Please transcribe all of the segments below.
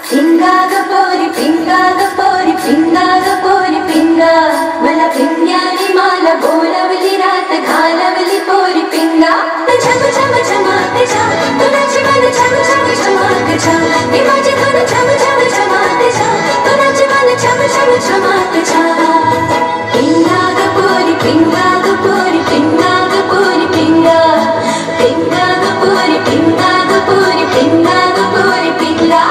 పింగాగ పోరి పింగాగ పోరి పింగాగ పోరి పింగా మల పింగాని మాల బోలవలి రాత घालवली पोरी पिंगा छम छम छमाक छा तुला जीवन छम छम छमाक छा हे माझे धन छम छम छमाक छा तुला जीवन छम छम छमाक छा पिंगाग पोरी पिंगाग पोरी पिंगाग पोरी पिंगा पिंगाग पोरी पिंगाग पोरी पिंगाग पोरी पिंगा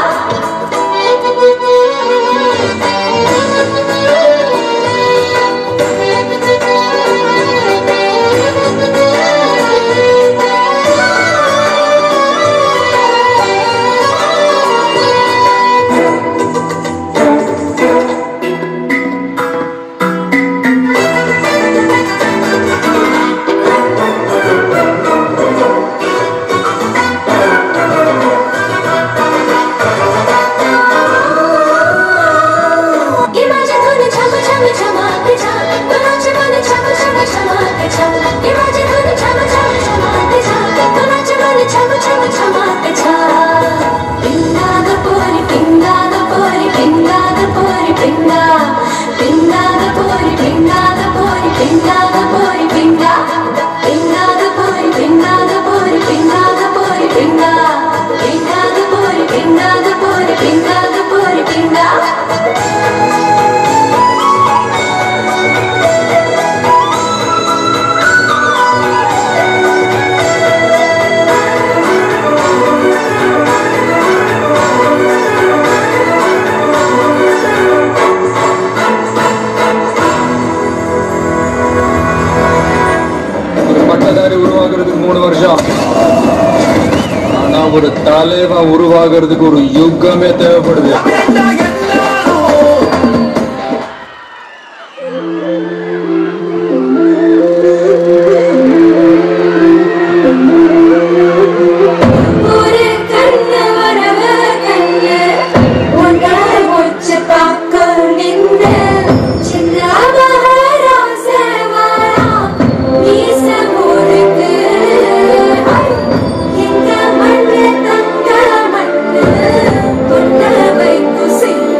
ये माझ्या धुन छम छम छमाक छा तुनाचे मन छम छम छमाक छा ये माझ्या धुन छम छम छमाक छा तुनाचे मन छम छम छमाक छा पिंगाग पोरी पिंगाग पोरी पिंगाग पोरी पिंगा पिंगाग पोरी पिंगाग पोरी पिंगाग पोरी पिंगा पिंगाग पोरी पिंगाग पोरी पिंगाग पोरी पिंगा पिंगाग पोरी पिंगाग पोरी पिंगाग पोरी पिंगा ஒரு பட்டதாரி உருவாக்குறதுக்கு மூணு வருஷம் ஆனா ஒரு தலைவன் உருவாக்குறதுக்கு ஒரு யுகமே தேவைப்படுது ஒரு கண்ணு வரவ கண்ணு உன்ன உச்சு பார்க்க நின்று சின்ன மகாராசவாரா மீச முறுக்கு எங்க மண்ணு தங்க மண்ணு பொண்ண வைக்கும் சிங்க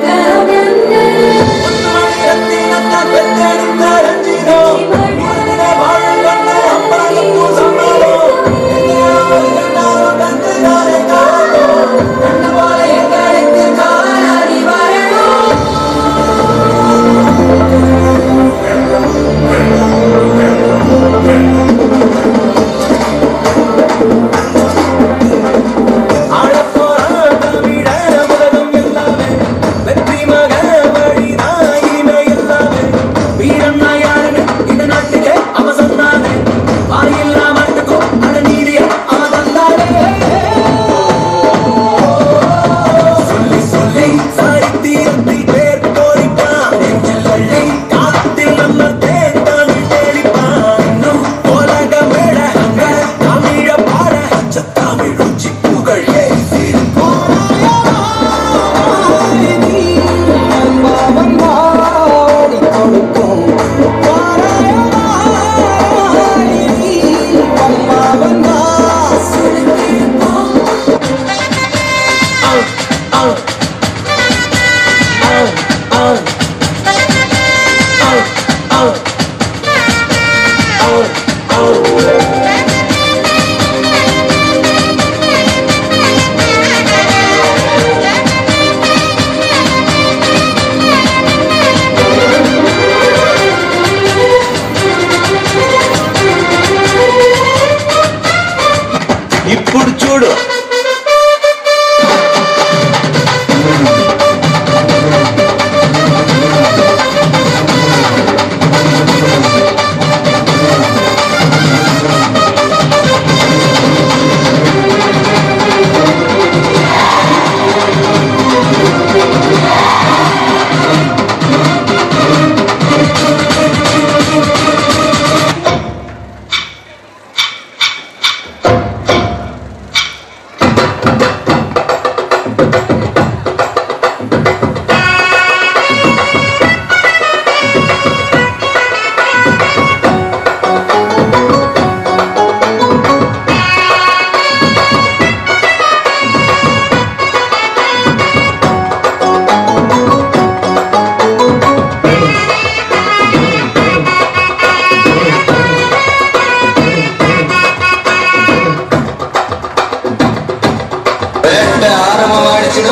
ஆரம்பமாயிடுச்சுடா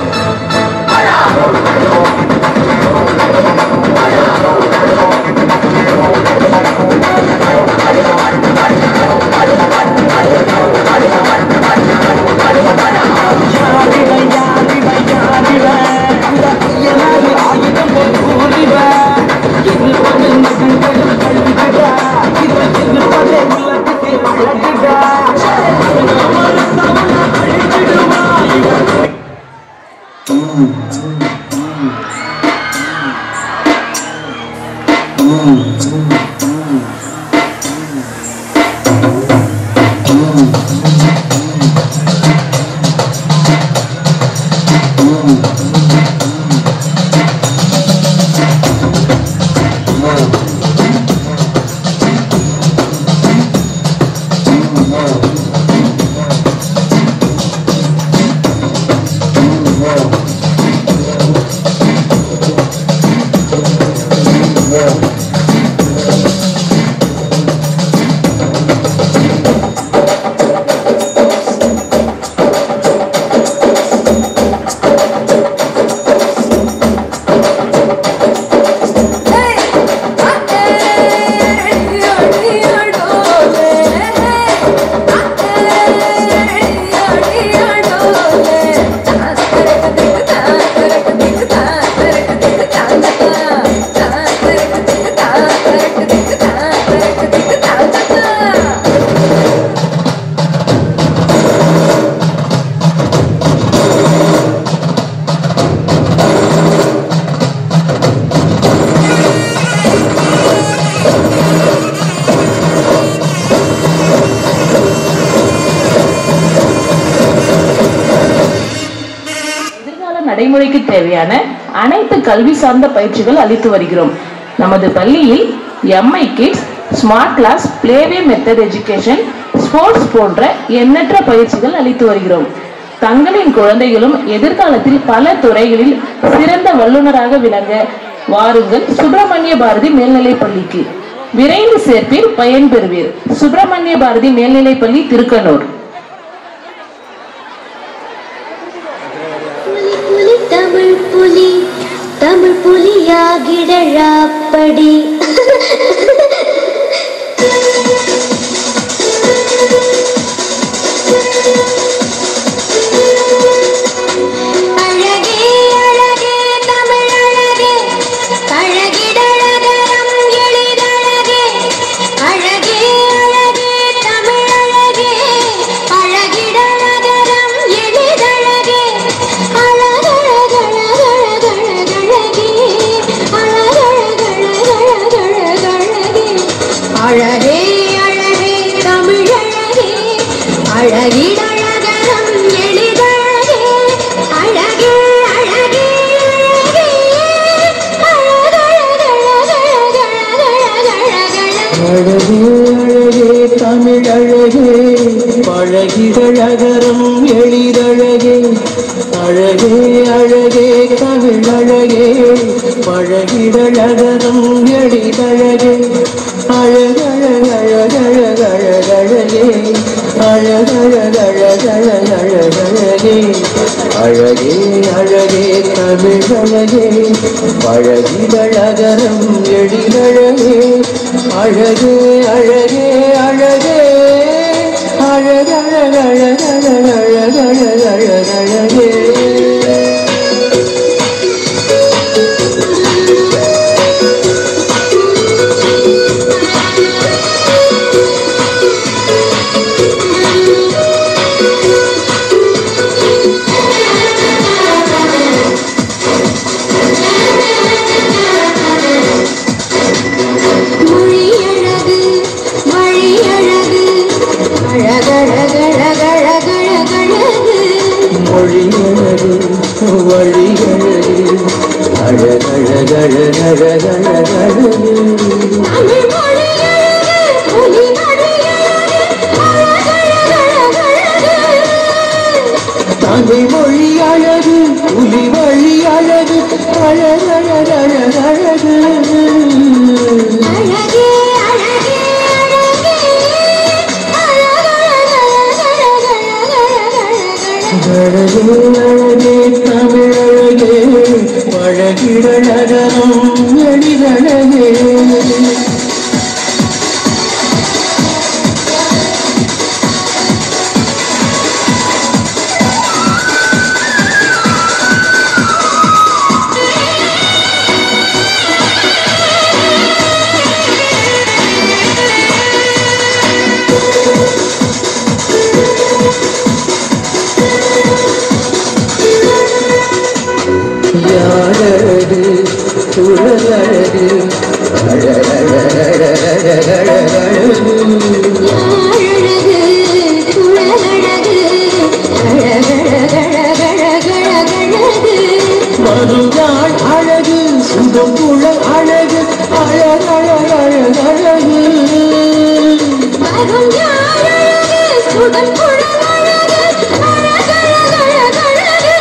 எதிர்கால நடைமுறைக்கு தேவையான அனைத்து கல்வி சார்ந்த பயிற்சிகள் அளித்து வருகிறோம் நமது பள்ளியில் MI kids smart class play way method education sports போன்ற எண்ணற்ற பயிற்சிகள் அளித்து வருகிறோம் தங்களின் குழந்தைகளும் எதிர்காலத்தில் பல துறைகளில் சிறந்த வல்லுநராக விளங்க வாருங்கள் சுப்பிரமணிய பாரதி மேல்நிலைப் பள்ளிக்கு விரைந்து சேர்ப்பீர் பயன்பெறுவீர் சுப்பிரமணிய பாரதி மேல்நிலைப் பள்ளி திருக்கனூர் புலி புலி தமிழ் புலி தமிழ் புலியாகிடழாப்படி அழகே அழகே தமிழ் அழகே அழகிடழகரம் எளிதழகே அழகே அழகே தமிழ் அழகே அழகிடழகரம் எளிதழகே அழகழகழகழகழகழகே அழகழகழகழகழகே அழகே அழகே தமிழ் அழகே அழகிடழகரம் எளிதழகே அழகே அழகே அழகே அழகே அழகே தமிழ் அழகே பழகிதழகரம் எளிதழகே அழகே அழகே தமிழ் அழகே பழகிதழகரம் எளிதழகே அழகழகழகழகழகழகே அழகழகழகழகழகழகே அழகே அழகே தமிழ் அழகே பழகிதழகரம் எழிலழகே அழகே அழகே அழகே அழகழகழகழகழகழகழகே மொழியழகு வழியழகு அழகழகழகழகழகழகு மொழியழகு வழியழகு அழகழகழகழகழகழகு தமிழ் மொழியழகு ஒலி வழியழகு அழகழகழகழகு தமிழ் மொழி அழகு புலி வழி அழகு அழகழகழகழகு அழகே அழகே அழகே அழகழகழகழகழகழகு அழகே அழகே தமிழழகே பழகிட நகரம் எழிலழகே யாரழகு குழலழகு அழகழகழகழகழகு அழகு குழலழகு அழகழகழகழகழகழகு மருதாள் அழகு சுகம் குழல் அழகு அழகழகழகழகு வரும் யாழழகு சுகம் குழலழகு அழகழகழகழகு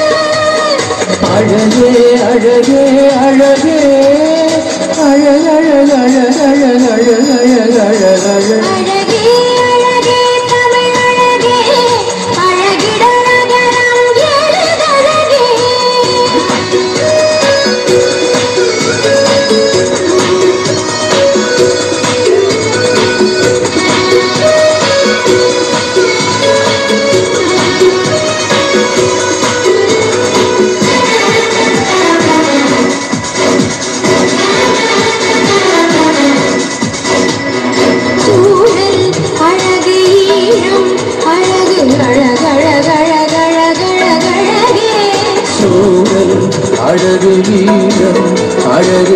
அழகே அழகே அழகே அழகழகழகழகழகழகழகு அழகே அழகே தமிழ் அழகே அழகிட நகரம் எழுதழகே சூழல் அழகு ஈரம் அழகு அழகழகழகழகழகழகே சூழல் அழகு வீரம் அழகு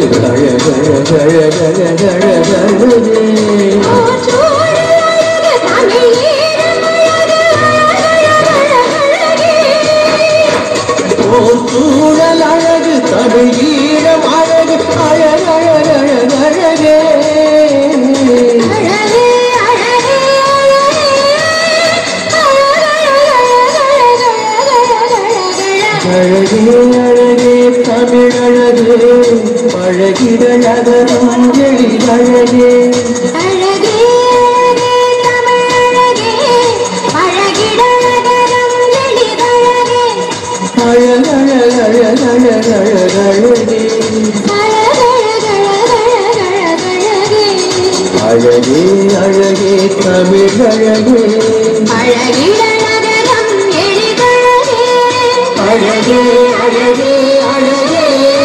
அழகழகழகழகழகழகு ஓ சூழல் அழகு தமிழ் ஈரம் அழகு அழகழகழகழகே ஓர் சூழல் அழகு தமிழ் ஈரம் அழகு அழகழகழகழகே அழகே அழகே அழகே அழகே அழகே தமிழழகு பழகிட நகரம் எழிலழகே அழகே அழகே தமிழ் அழகே அழகிட நகரம் எளிதழகே அழகழகழகழகழகே அழகழகழகழகழகழகே அழகே அழகே தமிழழகே அழகிட நகரம் எளிதழகே அழகே அழகே அழகே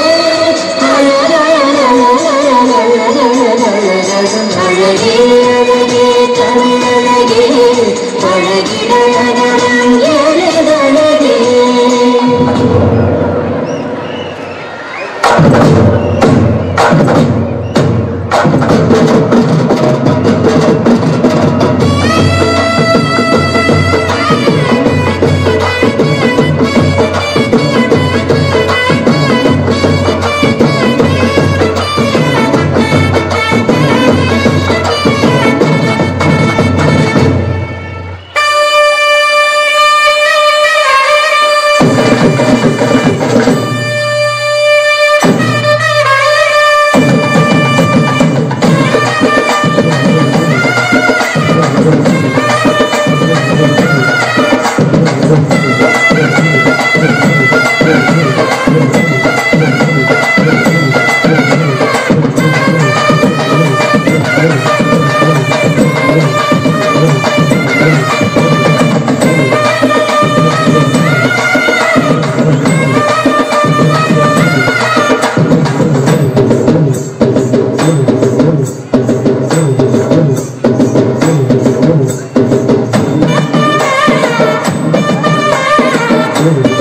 அழகே அழகே தமிழழகே அழகிட நகரம் எளிதழகே அழகே